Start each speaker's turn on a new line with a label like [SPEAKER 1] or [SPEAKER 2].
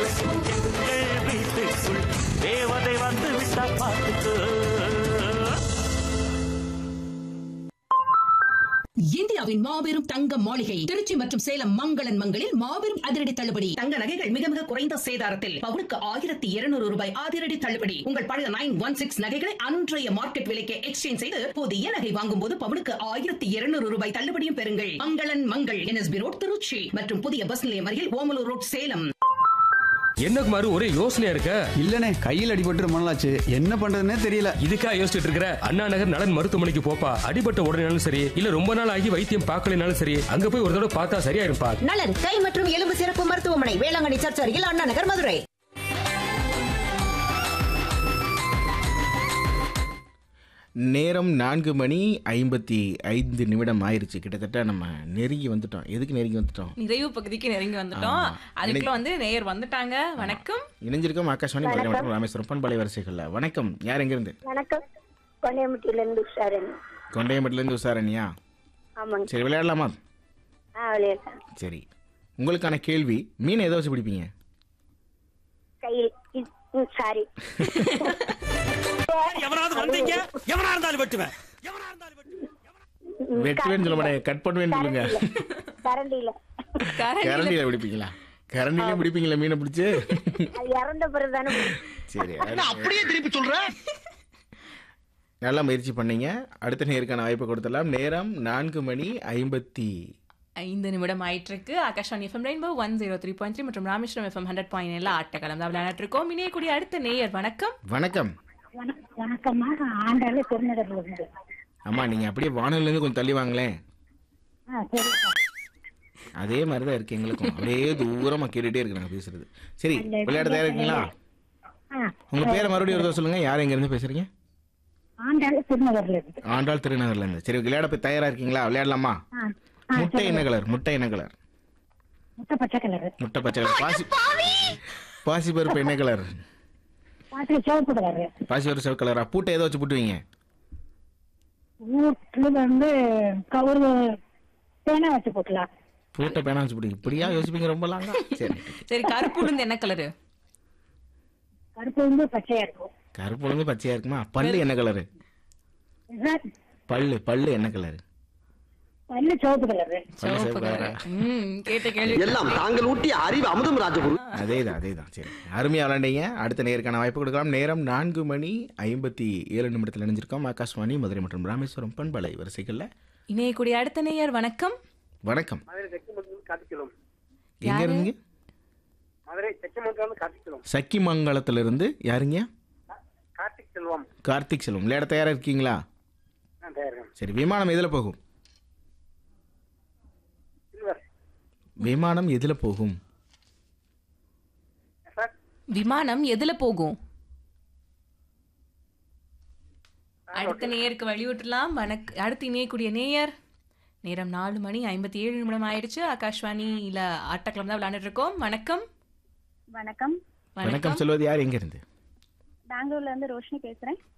[SPEAKER 1] எங்கள் வீட்டுக்குள் தேவதை வந்து விட்டா பார்த்துக்கோ
[SPEAKER 2] இந்தியாவின் மாபெரும் தங்க மாளிகை திருச்சி மற்றும் சேலம் மங்களன் மங்களில் மாபெரும் அதிரடி தள்ளுபடி தங்க நகைகள் மிக மிக குறைந்த சேதாரத்தில் பவுனுக்கு ஆயிரத்தி இருநூறு ரூபாய் அதிரடி தள்ளுபடி உங்கள் பழைய நைன் ஒன் சிக்ஸ் நகைகளை அன்றைய மார்க்கெட் விலைக்கு எக்ஸ்சேஞ்ச் செய்து புதிய நகை வாங்கும் போது பவுனுக்கு ஆயிரத்தி இருநூறு ரூபாய் தள்ளுபடியும் பெறுங்கள் மங்களன் மங்கள் என்எஸ்பி ரோட் திருச்சி மற்றும் புதிய பஸ் நிலையம் அருகில் ஓமலூர் ரோட் சேலம்
[SPEAKER 3] என்ன குமாரு ஒரே யோசனையா இருக்க
[SPEAKER 4] இல்லனே கையில் அடிபட்டு ரொம்ப நாளாச்சு என்ன பண்றதுன்னே தெரியல
[SPEAKER 3] இதுக்கா யோசிச்சுட்டு இருக்கிற அண்ணா நகர் நலன் மருத்துவமனைக்கு போப்பா அடிபட்ட உடனேனாலும் சரி இல்ல ரொம்ப நாள் ஆகி வைத்தியம் பார்க்கலனாலும் சரி அங்க போய் ஒரு தடவை பார்த்தா சரியா இருப்பா
[SPEAKER 5] நலன் கை மற்றும் எலும்பு சிறப்பு மருத்துவமனை வேளாங்கண்ணி சர்ச் அருகில் அண்ணா நகர் மதுரை
[SPEAKER 6] நேரம் நான்கு மணி ஐம்பத்தி ஐந்து நிமிடம் ஆயிருச்சு கிட்டத்தட்ட நம்ம நெருங்கி வந்துட்டோம் எதுக்கு நெருங்கி வந்துட்டோம்
[SPEAKER 7] நிறைவு பகுதிக்கு நெருங்கி வந்துட்டோம்
[SPEAKER 6] ஆமா.
[SPEAKER 7] அதுக்குள்ள வந்து நேயர் வந்துட்டாங்க வணக்கம்
[SPEAKER 6] இணைஞ்சிருக்கோம் ஆகாஷ்வாணி மதுரை மற்றும் ராமேஸ்வரம் பண்பலை வரிசைகள்ல வணக்கம் யார் எங்கிருந்து
[SPEAKER 8] வணக்கம் கொண்டையம்பட்டியிலேருந்து உஷாரன்
[SPEAKER 6] கொண்டையம்பட்டிலேருந்து உசாரணியா
[SPEAKER 8] ஆமாங்க
[SPEAKER 6] சரி விளையாடலாமா
[SPEAKER 8] ஆ விளையாடலாம்
[SPEAKER 6] சரி உங்களுக்கான கேள்வி மீன் எதை வச்சு பிடிப்பீங்க
[SPEAKER 8] கையில் சாரி
[SPEAKER 1] எவனாவது வந்தீங்க எவனா இருந்தாலும் வெட்டுவேன் எவனா இருந்தாலும் வெட்டுவேன்
[SPEAKER 6] வெட்டுவேன்னு சொல்ல மாட்டேன் கட் பண்ணுவேன்னு சொல்லுங்க
[SPEAKER 8] கரண்டியில
[SPEAKER 6] கரண்டியில பிடிப்பீங்களா கரண்டிலையும் பிடிப்பீங்களா மீனை பிடிச்சு
[SPEAKER 8] அது இறந்த பிறகு தானே
[SPEAKER 6] சரி அப்படியே திருப்பி சொல்றேன் நல்லா முயற்சி பண்ணீங்க அடுத்த நேருக்கான வாய்ப்பை கொடுத்துடலாம் நேரம் நான்கு மணி ஐம்பத்தி
[SPEAKER 7] ஐந்து நிமிடம் ஆயிட்டு இருக்கு Aakash FM Rainbow one zero three point three மற்றும் ராமேஸ்வரம் எஃப்எம் ஹண்ட்ரட் பாயிண்ட் எல்லாம் ஆட்டக்காலம் தான் விளையாடிட்டு இருக்கோம் இணையக்கூடிய அடுத்த நேயர் வணக்கம்
[SPEAKER 6] வணக்கம்
[SPEAKER 8] வணக்கம்மா ஆண்டாளு திருநகர்ல இருந்து
[SPEAKER 6] அம்மா நீங்க அப்படியே வானல்ல இருந்து கொஞ்சம் தள்ளி வாங்களேன்
[SPEAKER 8] ஆ சரி
[SPEAKER 6] அதே மாதிரி தான் இருக்கு எங்களுக்கும் அப்படியே தூரமா கேட்டுட்டே இருக்கு நாங்க பேசுறது சரி விளையாட தயாரா இருக்கீங்களா
[SPEAKER 8] ஆ
[SPEAKER 6] உங்க பேரை மறுபடியும் ஒரு தடவை சொல்லுங்க யார் எங்க இருந்து பேசுறீங்க
[SPEAKER 8] ஆண்டாளு திருநகர்ல இருந்து
[SPEAKER 6] ஆண்டாள் திருநகர்ல இருந்து சரி விளையாட போய் தயாரா இருக்கீங்களா விளையாடலாமா
[SPEAKER 8] ஆ ஆ
[SPEAKER 6] முட்டை என்ன கலர் முட்டை என்ன கலர்
[SPEAKER 8] முட்டை பச்சை கலரு
[SPEAKER 6] முட்டை பச்சை கலர் பாசி பாசி பருப்பு என்ன கலர்
[SPEAKER 8] பாட்டு சிவப்பு கலரு
[SPEAKER 6] பாசி பருப்பு சிவப்பு கலரா பூட்டை எதை வச்சு புட்டுவீங்க
[SPEAKER 8] வீட்டுல வந்து கவுரு பேனா வச்சு போட்டலாம்
[SPEAKER 6] பூட்டை பேனா வச்சு புட்டுவீங்க இப்படியா யோசிப்பீங்க ரொம்ப லாங்கா சரி
[SPEAKER 7] சரி கருப்பு உளுந்து என்ன கலரு
[SPEAKER 8] கருப்பு வந்து பச்சையா இருக்கும்
[SPEAKER 6] கருப்பு உளுந்து பச்சையா இருக்குமா பல்லு என்ன கலரு
[SPEAKER 8] சார்
[SPEAKER 6] பல்லு பல்லு என்ன கலரு
[SPEAKER 8] பல்லு சிவப்பு கலரு
[SPEAKER 6] பல்லு
[SPEAKER 7] சிவப்பு
[SPEAKER 6] சிவப்பு
[SPEAKER 7] கலரு
[SPEAKER 6] கலரா
[SPEAKER 7] ம் கேட்ட கேள்வி
[SPEAKER 9] எல்லாம் தாங்கள் ஊட்டிய அறிவு அமுதம் ராஜகுரு
[SPEAKER 6] அதேதான் அதேதான் சரி அருமையா விளையாண்டீங்க அடுத்த நேருக்கான வாய்ப்பு கொடுக்கலாம் நேரம் நான்கு மணி ஐம்பத்தி ஏழு நிமிடத்தில் இணைஞ்சிருக்கோம் ஆகாஷ்வாணி மதுரை மற்றும் ராமேஸ்வரம் பண்பலை வரிசைகள்ல
[SPEAKER 7] இணையக்கூடிய அடுத்த நேயர் வணக்கம்
[SPEAKER 6] வணக்கம்
[SPEAKER 9] மதுரை தெற்குமங்கலம் கார்த்திக்
[SPEAKER 6] எங்க இருந்தீங்க
[SPEAKER 9] மதுரை தெற்குமங்கலம் கார்த்திக் செல்வம்
[SPEAKER 6] சக்கிமங்கலத்துல இருந்து யாருங்க
[SPEAKER 9] கார்த்திக் செல்வம்
[SPEAKER 6] கார்த்திக் செல்வம் விளையாட தயாரா இருக்கீங்களா
[SPEAKER 9] நான் தயாரிக்கிறேன்
[SPEAKER 6] சரி விமானம் எதுல போகும்
[SPEAKER 9] சில்வர்
[SPEAKER 6] விமானம் எதுல போகும்
[SPEAKER 9] சார்
[SPEAKER 7] விமானம் எதுல போகும் அடுத்த நேயருக்கு வழிவிட்டுலாம் வணக் அடுத்து இணையக்கூடிய நேயர் நேரம் நாலு மணி ஐம்பத்தி ஏழு நிமிடம் ஆயிடுச்சு ஆகாஷ்வாணியில ஆட்டக்கிழமை தான் விளையாண்டுட்டு இருக்கோம் வணக்கம்
[SPEAKER 8] வணக்கம்
[SPEAKER 6] வணக்கம் சொல்வது யார் எங்க இருந்து
[SPEAKER 8] பெங்களூர்ல இருந்து ரோஷினி பேசுறேன்